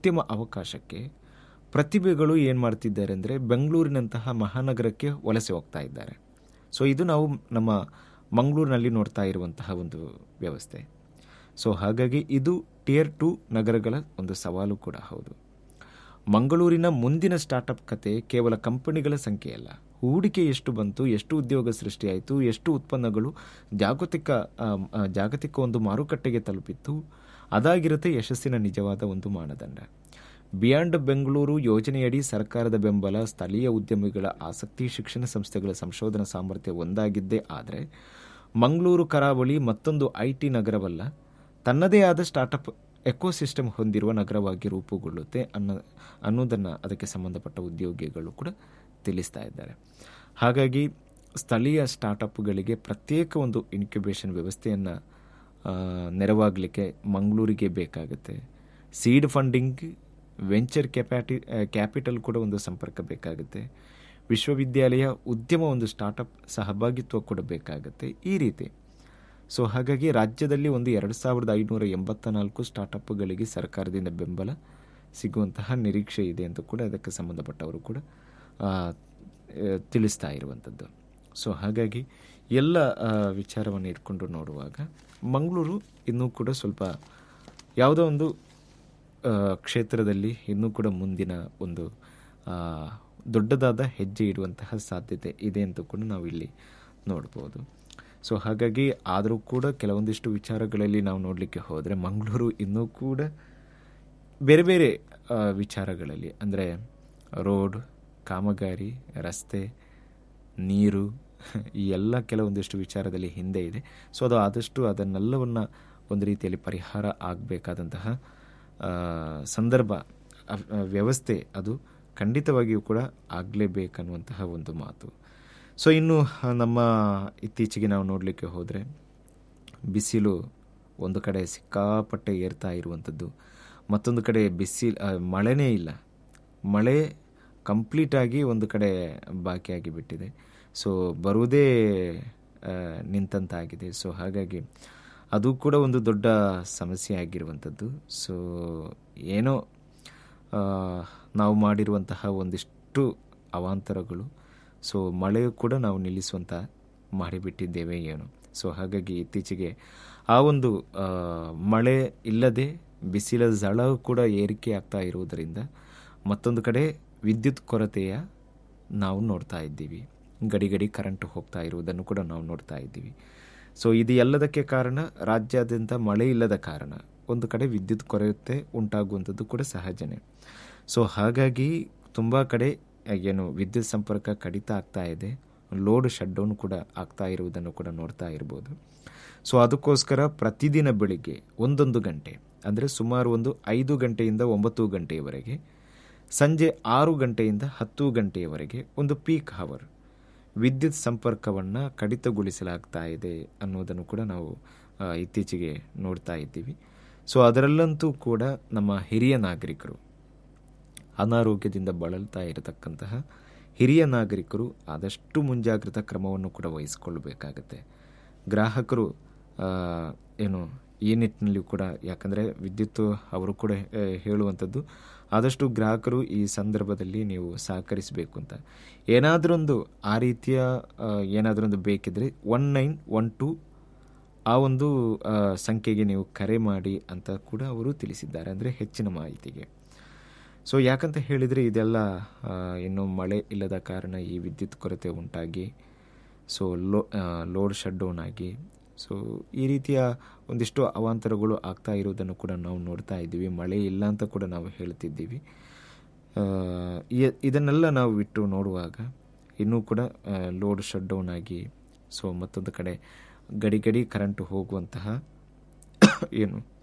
ಉದ್ಯಮ ಅವಕಾಶಕ್ಕೆ ಪ್ರತಿಭೆಗಳು ಏನು ಮಾಡ್ತಿದ್ದಾರೆ ಅಂದರೆ ಬೆಂಗಳೂರಿನಂತಹ ಮಹಾನಗರಕ್ಕೆ ವಲಸೆ ಹೋಗ್ತಾ ಇದ್ದಾರೆ ಸೊ ಇದು ನಾವು ನಮ್ಮ ಮಂಗಳೂರಿನಲ್ಲಿ ನೋಡ್ತಾ ಇರುವಂತಹ ಒಂದು ವ್ಯವಸ್ಥೆ ಸೊ ಹಾಗಾಗಿ ಇದು ಟಿಯರ್ ಟು ನಗರಗಳ ಒಂದು ಸವಾಲು ಕೂಡ ಹೌದು ಮಂಗಳೂರಿನ ಮುಂದಿನ ಸ್ಟಾರ್ಟಪ್ ಕತೆ ಕೇವಲ ಕಂಪನಿಗಳ ಸಂಖ್ಯೆಯಲ್ಲ ಹೂಡಿಕೆ ಎಷ್ಟು ಬಂತು ಎಷ್ಟು ಉದ್ಯೋಗ ಸೃಷ್ಟಿಯಾಯಿತು ಎಷ್ಟು ಉತ್ಪನ್ನಗಳು ಜಾಗತಿಕ ಆ, ಆ, ಜಾಗತಿಕ ಒಂದು ಮಾರುಕಟ್ಟೆಗೆ ತಲುಪಿತ್ತು ಅದಾಗಿರುತ್ತೆ ಯಶಸ್ಸಿನ ನಿಜವಾದ ಒಂದು ಮಾನದಂಡ ಬಿಯಾಂಡ್ ಬೆಂಗಳೂರು ಯೋಜನೆಯಡಿ ಸರ್ಕಾರದ ಬೆಂಬಲ ಸ್ಥಳೀಯ ಉದ್ಯಮಿಗಳ ಆಸಕ್ತಿ ಶಿಕ್ಷಣ ಸಂಸ್ಥೆಗಳ ಸಂಶೋಧನಾ ಸಾಮರ್ಥ್ಯ ಒಂದಾಗಿದ್ದೇ ಆದರೆ ಮಂಗಳೂರು ಕರಾವಳಿ ಮತ್ತೊಂದು ಐ ಟಿ ನಗರವಲ್ಲ ತನ್ನದೇ ಆದ ಸ್ಟಾರ್ಟಪ್ ಎಕೋಸಿಸ್ಟಮ್ ಹೊಂದಿರುವ ನಗರವಾಗಿ ರೂಪುಗೊಳ್ಳುತ್ತೆ ಅನ್ನೋ ಅನ್ನೋದನ್ನು ಅದಕ್ಕೆ ಸಂಬಂಧಪಟ್ಟ ಉದ್ಯೋಗಿಗಳು ಕೂಡ ತಿಳಿಸ್ತಾ ಇದ್ದಾರೆ ಹಾಗಾಗಿ ಸ್ಥಳೀಯ ಸ್ಟಾರ್ಟಪ್ಗಳಿಗೆ ಪ್ರತ್ಯೇಕ ಒಂದು ಇನ್ಕ್ಯುಬೇಷನ್ ವ್ಯವಸ್ಥೆಯನ್ನು ನೆರವಾಗಲಿಕ್ಕೆ ಮಂಗಳೂರಿಗೆ ಬೇಕಾಗುತ್ತೆ ಸೀಡ್ ಫಂಡಿಂಗ್ ವೆಂಚರ್ ಕ್ಯಾಪ್ಯಾಟಿ ಕ್ಯಾಪಿಟಲ್ ಕೂಡ ಒಂದು ಸಂಪರ್ಕ ಬೇಕಾಗುತ್ತೆ ವಿಶ್ವವಿದ್ಯಾಲಯ ಉದ್ಯಮ ಒಂದು ಸ್ಟಾರ್ಟಪ್ ಸಹಭಾಗಿತ್ವ ಕೂಡ ಬೇಕಾಗುತ್ತೆ ಈ ರೀತಿ ಸೊ ಹಾಗಾಗಿ ರಾಜ್ಯದಲ್ಲಿ ಒಂದು ಎರಡು ಸಾವಿರದ ಐನೂರ ಎಂಬತ್ತ ನಾಲ್ಕು ಸ್ಟಾರ್ಟಪ್ಗಳಿಗೆ ಸರ್ಕಾರದಿಂದ ಬೆಂಬಲ ಸಿಗುವಂತಹ ನಿರೀಕ್ಷೆ ಇದೆ ಅಂತ ಕೂಡ ಅದಕ್ಕೆ ಸಂಬಂಧಪಟ್ಟವರು ಕೂಡ ಆ, ಆ, ತಿಳಿಸ್ತಾ ಇರುವಂಥದ್ದು ಸೊ ಹಾಗಾಗಿ ಎಲ್ಲ ಆ, ವಿಚಾರವನ್ನು ಇಟ್ಕೊಂಡು ನೋಡುವಾಗ ಮಂಗಳೂರು ಇನ್ನೂ ಕೂಡ ಸ್ವಲ್ಪ ಯಾವುದೋ ಒಂದು ಆ, ಕ್ಷೇತ್ರದಲ್ಲಿ ಇನ್ನೂ ಕೂಡ ಮುಂದಿನ ಒಂದು ಆ, ದೊಡ್ಡದಾದ ಹೆಜ್ಜೆ ಇಡುವಂತಹ ಸಾಧ್ಯತೆ ಇದೆ ಅಂತ ಕೂಡ ನಾವು ಇಲ್ಲಿ ನೋಡ್ಬೋದು ಸೊ ಹಾಗಾಗಿ ಆದರೂ ಕೂಡ ಕೆಲವೊಂದಿಷ್ಟು ವಿಚಾರಗಳಲ್ಲಿ ನಾವು ನೋಡಲಿಕ್ಕೆ ಹೋದರೆ ಮಂಗಳೂರು ಇನ್ನೂ ಕೂಡ ಬೇರೆ ಬೇರೆ ಆ, ವಿಚಾರಗಳಲ್ಲಿ ಅಂದರೆ ರೋಡ್ ಕಾಮಗಾರಿ ರಸ್ತೆ ನೀರು ಈ ಎಲ್ಲ ಕೆಲವೊಂದಿಷ್ಟು ವಿಚಾರದಲ್ಲಿ ಹಿಂದೆ ಇದೆ ಸೊ ಅದು ಆದಷ್ಟು ಅದನ್ನೆಲ್ಲವನ್ನು ಒಂದು ರೀತಿಯಲ್ಲಿ ಪರಿಹಾರ ಆಗಬೇಕಾದಂತಹ ಸಂದರ್ಭ ಆ, ಆ, ವ್ಯವಸ್ಥೆ ಅದು ಖಂಡಿತವಾಗಿಯೂ ಕೂಡ ಆಗಲೇಬೇಕನ್ನುವಂತಹ ಒಂದು ಮಾತು ಸೊ ಇನ್ನು ಆ, ನಮ್ಮ ಇತ್ತೀಚೆಗೆ ನಾವು ನೋಡಲಿಕ್ಕೆ ಹೋದರೆ ಬಿಸಿಲು ಒಂದು ಕಡೆ ಸಿಕ್ಕಾಪಟ್ಟೆ ಏರ್ತಾ ಇರುವಂಥದ್ದು ಮತ್ತೊಂದು ಕಡೆ ಬಿಸಿಲು ಆ, ಮಳೆನೇ ಇಲ್ಲ ಮಳೆ ಕಂಪ್ಲೀಟಾಗಿ ಒಂದು ಕಡೆ ಬಾಕಿಯಾಗಿ ಬಿಟ್ಟಿದೆ ಸೊ ಬರುವುದೇ ಆ, ನಿಂತಂತಾಗಿದೆ ಸೊ ಹಾಗಾಗಿ ಅದು ಕೂಡ ಒಂದು ದೊಡ್ಡ ಸಮಸ್ಯೆ ಆಗಿರುವಂಥದ್ದು ಸೊ ಏನೋ ಆ, ನಾವು ಮಾಡಿರುವಂತಹ ಒಂದಿಷ್ಟು ಅವಾಂತರಗಳು ಸೊ ಮಳೆಯು ಕೂಡ ನಾವು ನಿಲ್ಲಿಸುವಂತ ಮಾಡಿಬಿಟ್ಟಿದ್ದೇವೆ ಏನು ಸೊ ಹಾಗಾಗಿ ಇತ್ತೀಚೆಗೆ ಆ ಒಂದು ಆ, ಮಳೆ ಇಲ್ಲದೆ ಬಿಸಿಲ ಝಳ ಕೂಡ ಏರಿಕೆ ಆಗ್ತಾ ಇರುವುದರಿಂದ ಮತ್ತೊಂದು ಕಡೆ ವಿದ್ಯುತ್ ಕೊರತೆಯ ನಾವು ನೋಡ್ತಾ ಇದ್ದೀವಿ ಗಡಿ ಗಡಿ ಕರೆಂಟ್ ಹೋಗ್ತಾ ಇರುವುದನ್ನು ಕೂಡ ನಾವು ನೋಡ್ತಾ ಇದ್ದೀವಿ ಸೊ ಇದು ಎಲ್ಲದಕ್ಕೆ ಕಾರಣ ರಾಜ್ಯಾದ್ಯಂತ ಮಳೆ ಇಲ್ಲದ ಕಾರಣ ಒಂದು ಕಡೆ ವಿದ್ಯುತ್ ಕೊರತೆ ಉಂಟಾಗುವಂಥದ್ದು ಕೂಡ ಸಹಜನೇ ಸೊ ಹಾಗಾಗಿ ತುಂಬ ಕಡೆ ಏನು ವಿದ್ಯುತ್ ಸಂಪರ್ಕ ಕಡಿತ ಆಗ್ತಾ ಇದೆ ಲೋಡ್ ಶಟ್ ಡೌನ್ ಕೂಡ ಆಗ್ತಾ ಇರುವುದನ್ನು ಕೂಡ ನೋಡ್ತಾ ಇರ್ಬೋದು ಸೊ ಅದಕ್ಕೋಸ್ಕರ ಪ್ರತಿದಿನ ಬೆಳಿಗ್ಗೆ ಒಂದೊಂದು ಗಂಟೆ ಅಂದರೆ ಸುಮಾರು ಒಂದು ಐದು ಗಂಟೆಯಿಂದ ಒಂಬತ್ತು ಗಂಟೆಯವರೆಗೆ ಸಂಜೆ ಆರು ಗಂಟೆಯಿಂದ ಹತ್ತು ಗಂಟೆಯವರೆಗೆ ಒಂದು ಪೀಕ್ ಹವರ್ ವಿದ್ಯುತ್ ಸಂಪರ್ಕವನ್ನು ಕಡಿತಗೊಳಿಸಲಾಗ್ತಾ ಇದೆ ಅನ್ನೋದನ್ನು ಕೂಡ ನಾವು ಆ, ಇತ್ತೀಚೆಗೆ ನೋಡ್ತಾ ಇದ್ದೀವಿ ಸೊ ಅದರಲ್ಲಂತೂ ಕೂಡ ನಮ್ಮ ಹಿರಿಯ ನಾಗರಿಕರು ಅನಾರೋಗ್ಯದಿಂದ ಬಳಲ್ತಾ ಇರತಕ್ಕಂತಹ ಹಿರಿಯ ನಾಗರಿಕರು ಆದಷ್ಟು ಮುಂಜಾಗ್ರತಾ ಕ್ರಮವನ್ನು ಕೂಡ ವಹಿಸಿಕೊಳ್ಳಬೇಕಾಗತ್ತೆ ಗ್ರಾಹಕರು ಆ, ಏನು ಈ ನಿಟ್ಟಿನಲ್ಲಿ ಕೂಡ ಯಾಕಂದರೆ ವಿದ್ಯುತ್ ಅವರು ಕೂಡ ಆ, ಹೇಳುವಂಥದ್ದು ಆದಷ್ಟು ಗ್ರಾಹಕರು ಈ ಸಂದರ್ಭದಲ್ಲಿ ನೀವು ಸಹಕರಿಸಬೇಕು ಅಂತ ಏನಾದರೊಂದು ಆ ರೀತಿಯ ಆ, ಏನಾದರೊಂದು ಬೇಕಿದ್ರೆ ಒನ್ ನೈನ್ ಒನ್ ಟು ಆ ಒಂದು ಆ, ಸಂಖ್ಯೆಗೆ ನೀವು ಕರೆ ಮಾಡಿ ಅಂತ ಕೂಡ ಅವರು ತಿಳಿಸಿದ್ದಾರೆ ಅಂದರೆ ಹೆಚ್ಚಿನ ಮಾಹಿತಿಗೆ ಸೊ ಯಾಕಂತ ಹೇಳಿದರೆ ಇದೆಲ್ಲ ಆ, ಇನ್ನು ಮಳೆ ಇಲ್ಲದ ಕಾರಣ ಈ ವಿದ್ಯುತ್ ಕೊರತೆ ಉಂಟಾಗಿ ಸೊ ಲೋ ಲೋಡ್ ಶಟ್ ಡೌನ್ ಆಗಿ ಸೊ ಈ ರೀತಿಯ ಒಂದಿಷ್ಟು ಅವಾಂತರಗಳು ಆಗ್ತಾ ಇರೋದನ್ನು ಕೂಡ ನಾವು ನೋಡ್ತಾ ಇದ್ದೀವಿ ಮಳೆ ಇಲ್ಲ ಅಂತ ಕೂಡ ನಾವು ಹೇಳ್ತಿದ್ದೀವಿ ಆ, ಇ- ಇದನ್ನೆಲ್ಲ ನಾವು ಬಿಟ್ಟು ನೋಡುವಾಗ ಇನ್ನೂ ಕೂಡ ಲೋಡ್ ಶಟ್ ಡೌನ್ ಆಗಿ ಸೊ ಮತ್ತೊಂದು ಕಡೆ ಗಡಿ ಗಡಿ ಕರೆಂಟ್ ಹೋಗುವಂತಹ ಏನು